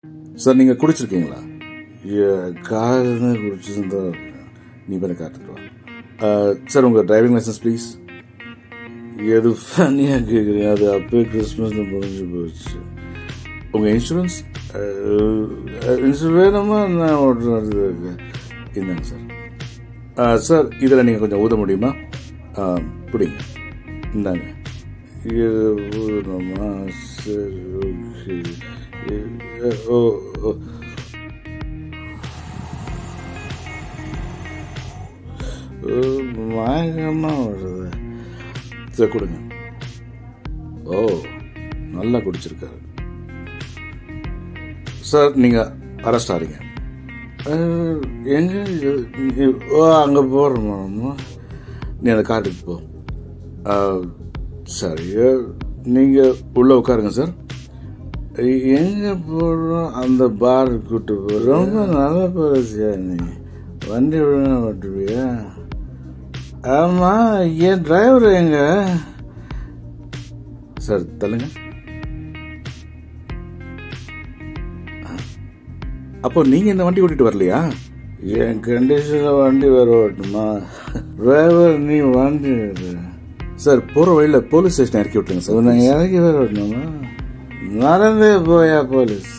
Sir நீங்கள் குடிச்சிருக்கீங்களா காலையில் குடிச்சிருந்தா நீ பண்ணி காட்டுட்டு வா அஹ், சார் உங்கள் டிரைவிங் லைசன்ஸ் ப்ளீஸ் எது ஃபனியாக கேட்குறீங்க அது அப்பயே கிறிஸ்மஸ்னு முடிஞ்சு போச்சு உங்கள் இன்சூரன்ஸ் இன்சூரன்ஸ் வேணுமா நான் ஓட்டுறது இந்தாங்க சார் அஹ், சார் இதில் நீங்கள் கொஞ்சம் ஊத முடியுமா அஹ், பிடிங்க இந்தாங்க இது ஊதணுமா சரி ஓகே ஓ ஓ பயங்கரமாக வருது சரி கொடுங்க ஓ நல்லா குடிச்சிருக்காரு சார் நீங்கள் அரெஸ்ட் ஆறீங்க அஹ், எங்க இது- இது- ஓ அங்கே போகிறோமா நீ அந்த காட்டுக்கு போ அஹ், சரி நீங்கள் உள்ளே உட்காருங்க சார் எங்க போடுறோம் அந்த பார் கூட்டு போ ரொம்ப நல்ல பரிசியா நீ வண்டி ஒழுங்கா ஓட்டுவியா ஆமா என் டிரைவர் எங்க சார் தள்ளுங்க அப்போ நீங்க இந்த வண்டி ஓட்டிட்டு வரலையா என் கண்டிஷன்ல வண்டி வேற ஓட்டுமா டிரைவர் நீ வண்டி ஓட்டு. சார் போற வழியில போலீஸ் ஸ்டேஷன் இறக்கி விட்டுருங்க சார் நான் இறக்கி வேற ஓட்டணுமா நடந்தே போயா போலீஸ்